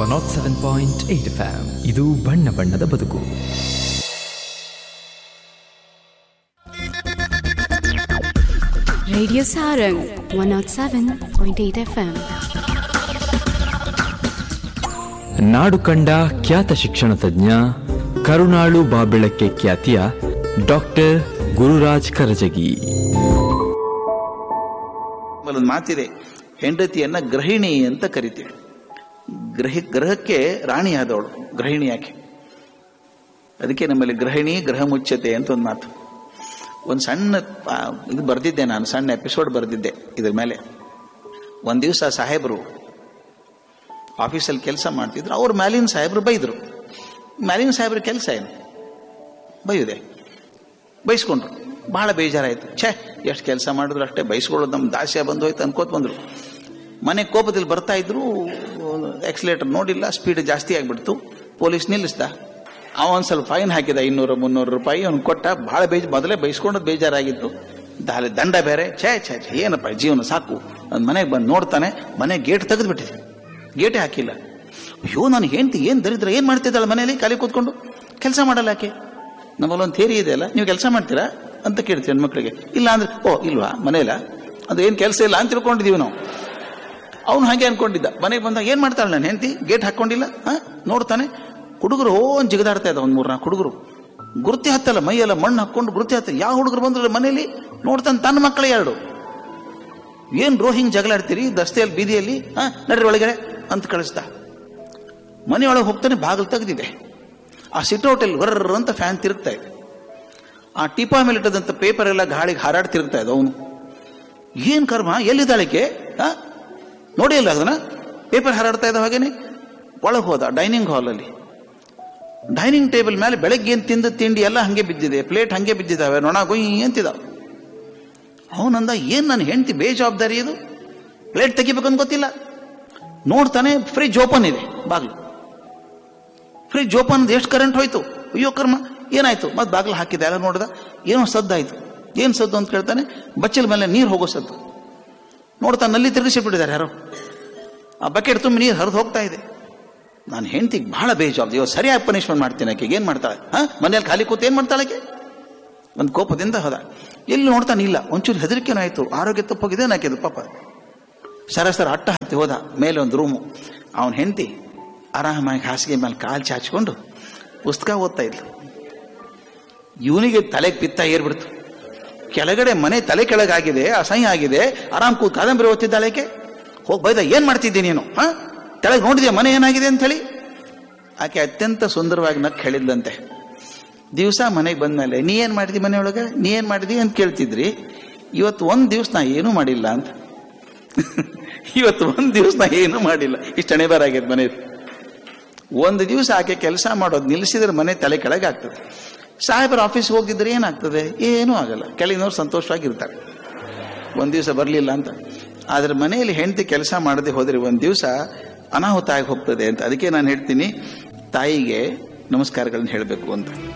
Not seven point eight FM ಇದು ಬಣ್ಣ ಬಣ್ಣದ ಬದುಕು Radio Sarang 107.8 FM. ನಾಡು ಕಂಡ ಖ್ಯಾತ ಶಿಕ್ಷಣ ತಜ್ಞ ಕರುಣಾಳು ಬಾಬೆಳಕ್ಕೆ ಖ್ಯಾತಿಯ ಡಾಕ್ಟರ್ ಗುರುರಾಜ್ ಕರಜಗಿ ಒಂದು ಮಾತಿದೆ ಹೆಂಡತಿಯನ್ನ ಗೃಹಿಣಿ ಅಂತ ಕರಿತೀವಿ ಗ್ರಹಿ ಗ್ರಹಕ್ಕೆ ರಾಣಿಯಾದವಳು ಗೃಹಿಣಿ ಯಾಕೆ ಅದಕ್ಕೆ ನಮ್ಮಲ್ಲಿ ಗೃಹಿಣಿ ಗ್ರಹ ಮುಚ್ಚತೆ ಅಂತ ಒಂದು ಮಾತು ಒಂದು ಸಣ್ಣ ಆ, ಇದು ಬರೆದಿದ್ದೆ ನಾನು ಸಣ್ಣ ಎಪಿಸೋಡ್ ಬರೆದಿದ್ದೆ ಇದ್ರ ಮೇಲೆ ಒಂದು ದಿವಸ ಸಾಹೇಬರು ಆಫೀಸಲ್ಲಿ ಕೆಲಸ ಮಾಡ್ತಿದ್ರು ಅವ್ರ ಮ್ಯಾಲಿನ ಸಾಹೇಬರು ಬೈದರು ಮ್ಯಾಲಿನ ಸಾಹೇಬ್ರ ಕೆಲಸ ಏನು ಬೈಯುದೆ ಬೈಸ್ಕೊಂಡ್ರು ಬಹಳ ಬೇಜಾರಾಯ್ತು ಛೇ ಎಷ್ಟು ಕೆಲಸ ಮಾಡಿದ್ರು ಅಷ್ಟೇ ಬೈಸ್ಕೊಳ್ಳೋದು ನಮ್ಮ ದಾಸ್ಯ ಬಂದು ಹೋಯ್ತು ಅನ್ಕೋತ ಬಂದ್ರು ಮನೆ ಕೋಪದಲ್ಲಿ ಬರ್ತಾ ಇದ್ರು ಎಕ್ಸಲೇಟರ್ ನೋಡಿಲ್ಲ ಸ್ಪೀಡ್ ಜಾಸ್ತಿ ಆಗಿಬಿಡ್ತು ಪೊಲೀಸ್ ನಿಲ್ಲಿಸ್ದ ಅವ ಒಂದು ಸ್ವಲ್ಪ ಫೈನ್ ಹಾಕಿದ ಇನ್ನೂರು ಮುನ್ನೂರು ರೂಪಾಯಿ ಅವ್ನು ಕೊಟ್ಟ ಭಾಳ ಬೇಜ್ ಮೊದಲೇ ಬೈಸ್ಕೊಂಡದ್ದು ಬೇಜಾರಾಗಿತ್ತು ದಾಲಿ ದಂಡ ಬೇರೆ ಛೇ ಛೇ ಛೇ ಏನಪ್ಪ ಜೀವನ ಸಾಕು ನನ್ನ ಮನೆಗೆ ಬಂದು ನೋಡ್ತಾನೆ ಮನೆ ಗೇಟ್ ತೆಗೆದುಬಿಟ್ಟಿದೆ ಗೇಟೇ ಹಾಕಿಲ್ಲ ಅಯ್ಯೋ ನಾನು ಹೆಂಡ್ತಿ ಏನು ದರಿದ್ರ ಏನು ಮಾಡ್ತಿದ್ದಾಳೆ ಮನೆಯಲ್ಲಿ ಖಾಲಿ ಕೂತ್ಕೊಂಡು ಕೆಲಸ ಮಾಡಲ್ಲ ಯಾಕೆ ನಮ್ಮಲ್ಲೊಂದು ಥೇರಿ ಇದೆ ಅಲ್ಲ ನೀವು ಕೆಲಸ ಮಾಡ್ತೀರಾ ಅಂತ ಕೇಳ್ತೀವಿ ಹೆಣ್ಮಕ್ಳಿಗೆ ಇಲ್ಲ ಅಂದ್ರೆ ಓ ಇಲ್ವಾ ಮನೆಯಲ್ಲ ಅದು ಏನು ಕೆಲಸ ಇಲ್ಲ ಅಂತ ತಿಳ್ಕೊಂಡಿದೀವಿ ನಾವು ಅವನು ಹಾಗೆ ಅನ್ಕೊಂಡಿದ್ದ ಮನೆಗೆ ಬಂದಾಗ ಏನು ಮಾಡ್ತಾಳೆ ನಾನು ಹೆಂಡತಿ ಗೇಟ್ ಹಾಕೊಂಡಿಲ್ಲ ಹಾ ನೋಡ್ತಾನೆ ಹುಡುಗರು ಓನ್ ಜಿಗದಾಡ್ತಾ ಇದ್ದ ಒಂದು ಮೂರ್ನಾಲ್ಕು ಹುಡುಗರು ಗುರುತಿ ಹತ್ತಲ್ಲ ಮೈಯೆಲ್ಲ ಮಣ್ಣು ಹಾಕೊಂಡು ಗುರುತಿ ಹತ್ತ ಯಾವ ಹುಡುಗರು ಬಂದ್ರೆ ಮನೆಯಲ್ಲಿ ನೋಡ್ತಾನೆ ತನ್ನ ಮಕ್ಕಳೇ ಎರಡು ಏನ್ ರೋ ಹಿಂಗ್ ಜಗಳಾಡ್ತೀರಿ ದಸ್ತೆಯಲ್ಲಿ ಬೀದಿಯಲ್ಲಿ ಹಾ ನಡ್ರಿ ಒಳಗಡೆ ಅಂತ ಕಳಿಸ್ದ ಮನೆಯೊಳಗೆ ಹೋಗ್ತಾನೆ ಬಾಗಿಲು ತೆಗೆದಿದೆ ಆ ಸಿಟೌಟಲ್ಲಿ ವರ್ರ ಅಂತ ಫ್ಯಾನ್ ತಿರುಗ್ತಾ ಇದೆ ಆ ಟಿಪಾ ಮೇಲೆ ಇಟ್ಟದಂತ ಪೇಪರ್ ಎಲ್ಲ ಗಾಳಿಗೆ ಹಾರಾಡ್ ತಿರುಗ್ತಾ ಇದೆ ಅವನು ಏನ್ ಕರ್ಮ ಎಲ್ಲಿದ್ದಾಳಿಕೆ ಆ ನೋಡಿ ಇಲ್ಲ ಅದನ್ನ ಪೇಪರ್ ಹಾರಾಡ್ತಾ ಇದ್ದ ಹಾಗೇನೆ ಒಳಗೆ ಹೋದ ಡೈನಿಂಗ್ ಹಾಲಲ್ಲಿ ಡೈನಿಂಗ್ ಟೇಬಲ್ ಮೇಲೆ ಬೆಳಗ್ಗೆ ಏನ್ ತಿಂದ ತಿಂಡಿ ಎಲ್ಲ ಹಂಗೆ ಬಿದ್ದಿದೆ ಪ್ಲೇಟ್ ಹಂಗೆ ಬಿದ್ದಿದ್ದಾವೆ ನೊಣ ಗೊಯ್ ಅಂತಿದಾವ ಅವನಂದ ಏನ್ ನನ್ನ ಹೆಂಡತಿ ಬೇಜವಾಬ್ದಾರಿ ಇದು ಪ್ಲೇಟ್ ತೆಗಿಬೇಕಂತ ಗೊತ್ತಿಲ್ಲ ನೋಡ್ತಾನೆ ಫ್ರಿಜ್ ಓಪನ್ ಇದೆ ಬಾಗ್ಲು ಫ್ರಿಜ್ ಓಪನ್ ಎಷ್ಟು ಕರೆಂಟ್ ಹೋಯ್ತು ಅಯ್ಯೋ ಕರ್ಮ ಏನಾಯ್ತು ಮತ್ತೆ ಬಾಗಿಲು ಹಾಕಿದೆ ಎಲ್ಲ ನೋಡ್ದ ಏನೋ ಸದ್ದಾಯ್ತು ಏನು ಸದ್ದು ಅಂತ ಕೇಳ್ತಾನೆ ಬಚ್ಚಲ ಮೇಲೆ ನೀರು ಹೋಗೋ ಸದ್ದು ನೋಡ್ತಾ ನಲ್ಲಿ ತಿರುಗಿಸಿಬಿಟ್ಟಿದ್ದಾರೆ ಯಾರೋ ಆ ಬಕೆಟ್ ತುಂಬ ನೀರು ಹರಿದು ಹೋಗ್ತಾ ಇದೆ ನಾನು ಹೆಂಡ್ತಿಗೆ ಬಹಳ ಬೇಜವಾಬ್ದು ಇವಾಗ ಸರಿಯಾಗಿ ಪನಿಷ್ಮೆಂಟ್ ಮಾಡ್ತೀನಿ ಆಕೆಗೆ ಏನು ಮಾಡ್ತಾಳೆ ಹಾ ಮನೇಲಿ ಖಾಲಿ ಕೂತು ಏನು ಮಾಡ್ತಾಳೆ ಆಕೆ ಒಂದು ಕೋಪದಿಂದ ಹೋದ ಎಲ್ಲಿ ನೋಡ್ತಾನೆ ಇಲ್ಲ ಒಂಚೂರು ಹೆದರಿಕೆನೂ ಆಯ್ತು ಆರೋಗ್ಯ ತಪ್ಪೋಗಿದೆ ನಾಕಿದು ಪಾಪ ಸರಸರ ಅಟ್ಟ ಹತ್ತಿ ಹೋದ ಮೇಲೆ ಒಂದು ರೂಮು ಅವನ ಹೆಂಡತಿ ಆರಾಮಾಗಿ ಹಾಸಿಗೆ ಮೇಲೆ ಕಾಲು ಚಾಚ್ಕೊಂಡು ಪುಸ್ತಕ ಓದ್ತಾ ಇದ್ಲು ಇವನಿಗೆ ತಲೆಗೆ ಪಿತ್ತ ಏರ್ಬಿಡ್ತು ಕೆಳಗಡೆ ಮನೆ ತಲೆ ಕೆಳಗಾಗಿದೆ ಅಸಹ್ಯ ಆಗಿದೆ ಆರಾಮ್ ಕೂತ್ ಕಾದಂಬರಿ ಓದ್ತಿದ್ದಾಳೇಕೆ ಹೋಗಿ ಬೈದ ಏನ್ ಮಾಡ್ತಿದ್ದಿ ನೀನು ಹಾ ಕೆಳಗೆ ನೋಡಿದ್ಯಾ ಮನೆ ಏನಾಗಿದೆ ಅಂತ ಹೇಳಿ ಆಕೆ ಅತ್ಯಂತ ಸುಂದರವಾಗಿ ನಕ್ ಹೇಳಿದ್ಲಂತೆ ದಿವಸ ಮನೆಗೆ ಬಂದ್ಮೇಲೆ ನೀ ಏನ್ ಮಾಡಿದಿ ಮನೆಯೊಳಗೆ ನೀ ಏನ್ ಮಾಡಿದಿ ಅಂತ ಕೇಳ್ತಿದ್ರಿ ಇವತ್ತು ಒಂದ್ ದಿವಸ ನಾ ಏನೂ ಮಾಡಿಲ್ಲ ಅಂತ ಇವತ್ತು ಒಂದ್ ದಿವಸ ನಾ ಏನೂ ಮಾಡಿಲ್ಲ ಇಷ್ಟು ಹಣೆಬಾರಾಗ್ಯದ ಮನೆ ಒಂದು ದಿವಸ ಆಕೆ ಕೆಲಸ ಮಾಡೋದು ನಿಲ್ಲಿಸಿದ್ರೆ ಮನೆ ತಲೆ ಕೆಳಗೆ ಆಗ್ತದೆ ಸಾಹೇಬರ ಆಫೀಸ್ಗೆ ಹೋಗಿದ್ರೆ ಏನಾಗ್ತದೆ ಏನೂ ಆಗಲ್ಲ ಕೆಳಗಿನವ್ರು ಸಂತೋಷವಾಗಿರ್ತಾರೆ ಒಂದು ದಿವಸ ಬರಲಿಲ್ಲ ಅಂತ ಆದ್ರೆ ಮನೆಯಲ್ಲಿ ಹೆಂಡತಿ ಕೆಲಸ ಮಾಡದೆ ಹೋದ್ರೆ ಒಂದು ದಿವಸ ಅನಾಹುತ ಆಗಿ ಹೋಗ್ತದೆ ಅಂತ ಅದಕ್ಕೆ ನಾನು ಹೇಳ್ತೀನಿ ತಾಯಿಗೆ ನಮಸ್ಕಾರಗಳನ್ನ ಹೇಳಬೇಕು ಅಂತ